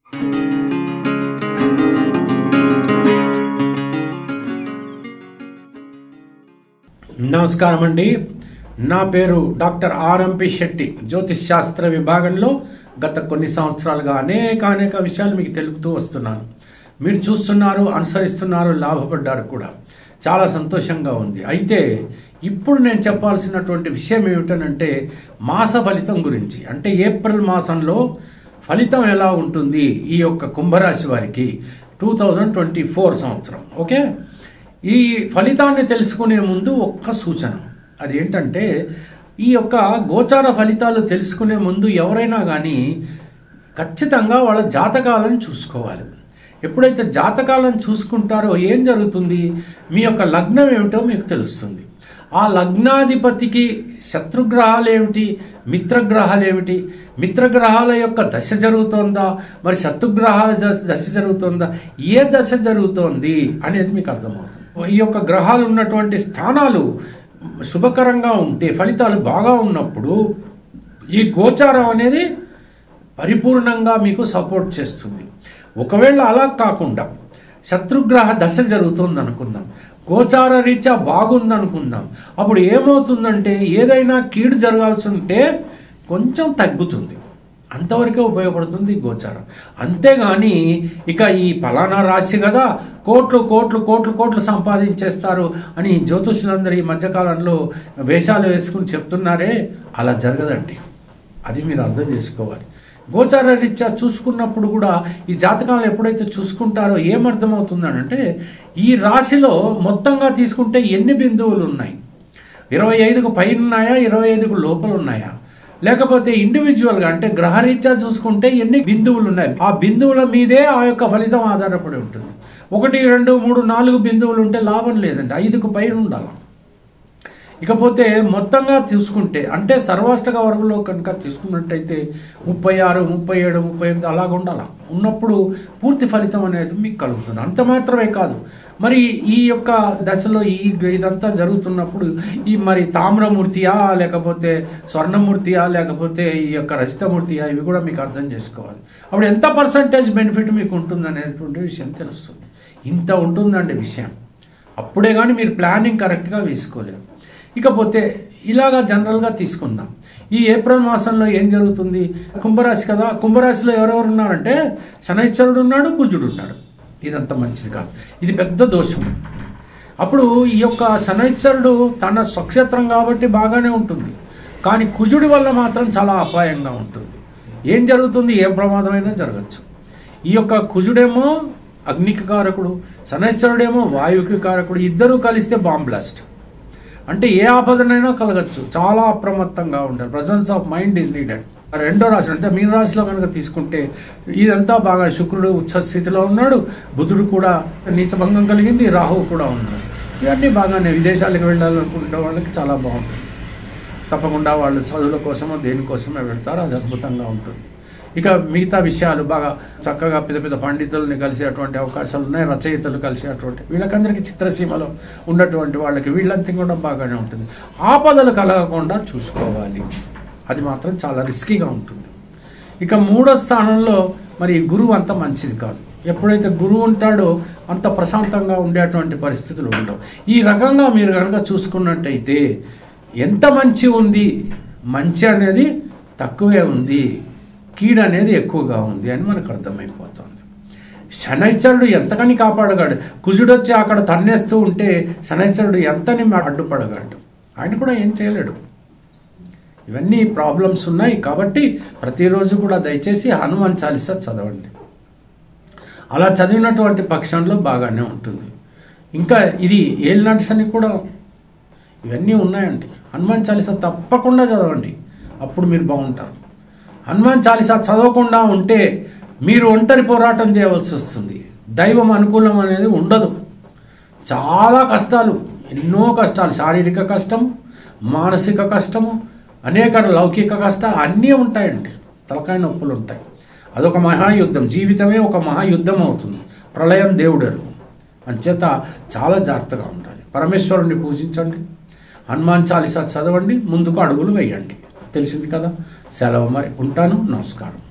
నమస్కారం అండి నా పేరు డాక్టర్ ఆర్ఎంపి శెట్టి జ్యోతిష్ శాస్త్ర విభాగంలో గత కొన్ని సంవత్సరాలుగా అనేక అనేక విషయాలు మీకు తెలుపుతూ వస్తున్నాను మీరు చూస్తున్నారు అనుసరిస్తున్నారు లాభపడ్డారు కూడా చాలా సంతోషంగా ఉంది అయితే ఇప్పుడు నేను చెప్పాల్సినటువంటి విషయం ఏమిటనంటే మాస ఫలితం గురించి అంటే ఏప్రిల్ మాసంలో ఫలితం ఎలా ఉంటుంది ఈ యొక్క కుంభరాశి వారికి టూ థౌజండ్ ట్వంటీ ఫోర్ సంవత్సరం ఓకే ఈ ఫలితాన్ని తెలుసుకునే ముందు ఒక్క సూచన అదేంటంటే ఈ యొక్క గోచార ఫలితాలు తెలుసుకునే ముందు ఎవరైనా కానీ ఖచ్చితంగా వాళ్ళ జాతకాలను చూసుకోవాలి ఎప్పుడైతే జాతకాలను చూసుకుంటారో ఏం జరుగుతుంది మీ యొక్క లగ్నం ఏమిటో మీకు తెలుస్తుంది ఆ లగ్నాధిపతికి శత్రుగ్రహాలు ఏమిటి మిత్రగ్రహాలు ఏమిటి మిత్రగ్రహాల యొక్క దశ జరుగుతోందా మరి శత్రుగ్రహాల జ- దశ జరుగుతోందా ఏ దశ జరుగుతోంది అనేది మీకు అర్థమవుతుంది ఈ యొక్క గ్రహాలు ఉన్నటువంటి స్థానాలు శుభకరంగా ఉంటే ఫలితాలు బాగా ఉన్నప్పుడు ఈ గోచారం అనేది పరిపూర్ణంగా మీకు సపోర్ట్ చేస్తుంది ఒకవేళ అలా కాకుండా శత్రుగ్రహ దశ జరుగుతుంది అనుకుందాం గోచార రీత్యా బాగుంది అనుకుందాం అప్పుడు ఏమవుతుందంటే ఏదైనా కీడు జరగాల్సి ఉంటే కొంచెం తగ్గుతుంది అంతవరకే ఉపయోగపడుతుంది ఈ గోచారం అంతేగాని ఇక ఈ ఫలానా రాశి కదా కోట్లు కోట్లు కోట్లు కోట్లు సంపాదించేస్తారు అని జ్యోతిషులందరూ ఈ మధ్యకాలంలో వేషాలు వేసుకుని చెప్తున్నారే అలా జరగదండి అది మీరు అర్థం చేసుకోవాలి గోచార రీత్యా చూసుకున్నప్పుడు కూడా ఈ జాతకాలను ఎప్పుడైతే చూసుకుంటారో ఏమర్థమవుతుందనంటే ఈ రాశిలో మొత్తంగా తీసుకుంటే ఎన్ని బిందువులు ఉన్నాయి ఇరవై ఐదుకు పైన ఉన్నాయా ఇరవై ఐదుకు లోపల ఉన్నాయా లేకపోతే ఇండివిజువల్గా అంటే గ్రహరీత్యా చూసుకుంటే ఎన్ని బిందువులు ఉన్నాయి ఆ బిందువుల మీదే ఆ యొక్క ఫలితం ఆధారపడి ఉంటుంది ఒకటి రెండు మూడు నాలుగు బిందువులు ఉంటే లాభం లేదండి ఐదుకు పైన ఉండాలి ఇకపోతే మొత్తంగా చూసుకుంటే అంటే సర్వాష్టక వర్గంలో కనుక తీసుకున్నట్టయితే ముప్పై ఆరు ముప్పై ఏడు ముప్పై ఎనిమిది అలాగ ఉండాలి ఉన్నప్పుడు పూర్తి ఫలితం అనేది మీకు కలుగుతుంది అంత మాత్రమే కాదు మరి ఈ యొక్క దశలో ఈ ఇదంతా జరుగుతున్నప్పుడు ఈ మరి తామ్రమూర్తియా లేకపోతే స్వర్ణమూర్తియా లేకపోతే ఈ యొక్క రజితమూర్తియా ఇవి కూడా మీకు అర్థం చేసుకోవాలి అప్పుడు ఎంత పర్సంటేజ్ బెనిఫిట్ మీకు ఉంటుంది అనేటువంటి విషయం తెలుస్తుంది ఇంత ఉంటుందండి విషయం అప్పుడే కానీ మీరు ప్లానింగ్ కరెక్ట్గా వేసుకోలేరు ఇకపోతే ఇలాగా జనరల్గా తీసుకుందాం ఈ ఏప్రిల్ మాసంలో ఏం జరుగుతుంది కుంభరాశి కదా కుంభరాశిలో ఎవరెవరు ఉన్నారంటే శనైశ్వరుడు ఉన్నాడు కుజుడు ఉన్నాడు ఇదంత మంచిది కాదు ఇది పెద్ద దోషం అప్పుడు ఈ యొక్క శనైశ్వరుడు తన స్వక్షేత్రం కాబట్టి బాగానే ఉంటుంది కానీ కుజుడి వల్ల మాత్రం చాలా అపాయంగా ఉంటుంది ఏం జరుగుతుంది ఏ ప్రమాదమైనా జరగచ్చు ఈ యొక్క కుజుడేమో అగ్నికి కారకుడు శనైశ్వరుడేమో వాయువుకి కారకుడు ఇద్దరూ కలిస్తే బాంబ్ బ్లాస్ట్ అంటే ఏ ఆపదనైనా కలగచ్చు చాలా అప్రమత్తంగా ఉండాలి presence of mind is needed రెండో రాశి అంటే మీన రాశిలో కనుక తీసుకుంటే ఇదంతా బాగా శుక్రుడు ఉచ్చ స్థితిలో ఉన్నాడు బుధుడు కూడా నీచభంగం కలిగింది రాహువు కూడా ఉన్నాడు ఇవన్నీ బాగానే విదేశాలకు వెళ్ళాలనుకునే వాళ్ళకి చాలా బాగుంటుంది తప్పకుండా వాళ్ళు చదువుల కోసమో దేనికోసమో వెళ్తారు అది అద్భుతంగా ఉంటుంది ఇక మిగతా విషయాలు బాగా చక్కగా పెద్ద పెద్ద పండితుల్ని కలిసేటువంటి అవకాశాలు ఉన్నాయి రచయితలు కలిసేటువంటి వీళ్ళకందరికీ చిత్రసీమలో ఉన్నటువంటి వాళ్ళకి వీళ్ళంతా కూడా బాగానే ఉంటుంది ఆపదలు కలగకుండా చూసుకోవాలి అది మాత్రం చాలా రిస్కీగా ఉంటుంది ఇక మూడో స్థానంలో మరి గురువు అంత మంచిది కాదు ఎప్పుడైతే గురువు ఉంటాడో అంత ప్రశాంతంగా ఉండేటువంటి పరిస్థితులు ఉండవు ఈ రకంగా మీరు కనుక చూసుకున్నట్టయితే ఎంత మంచి ఉంది మంచి అనేది తక్కువే ఉంది కీడు అనేది ఎక్కువగా ఉంది అని మనకు అర్థమైపోతుంది శనైశ్వరుడు ఎంతకని కాపాడగాడు కుజుడు వచ్చి అక్కడ తన్నేస్తూ ఉంటే శనైశ్వరుడు ఎంతని అడ్డుపడగాడు ఆయన కూడా ఏం చేయలేడు ఇవన్నీ ప్రాబ్లమ్స్ ఉన్నాయి కాబట్టి ప్రతిరోజు కూడా దయచేసి హనుమాన్ చాలీసా చదవండి అలా చదివినటువంటి పక్షంలో బాగానే ఉంటుంది ఇంకా ఇది ఏలినాటి శని కూడా ఇవన్నీ ఉన్నాయండి హనుమాన్ చాలీసా తప్పకుండా చదవండి అప్పుడు మీరు బాగుంటారు హనుమాన్ చాలీసా చదవకుండా ఉంటే మీరు ఒంటరి పోరాటం చేయవలసి వస్తుంది దైవం అనుకూలం అనేది ఉండదు చాలా కష్టాలు ఎన్నో కష్టాలు శారీరక కష్టము మానసిక కష్టము అనేక లౌకిక కష్టాలు అన్నీ ఉంటాయండి తలకాయ నొప్పులు ఉంటాయి అదొక మహాయుద్ధం జీవితమే ఒక మహాయుద్ధం అవుతుంది ప్రళయం దేవుడరు అంచేత చాలా జాగ్రత్తగా ఉండాలి పరమేశ్వరుణ్ణి పూజించండి హనుమాన్ చాలీసా చదవండి ముందుకు అడుగులు వేయండి తెలిసింది కదా సెలవు మరి ఉంటాను నమస్కారం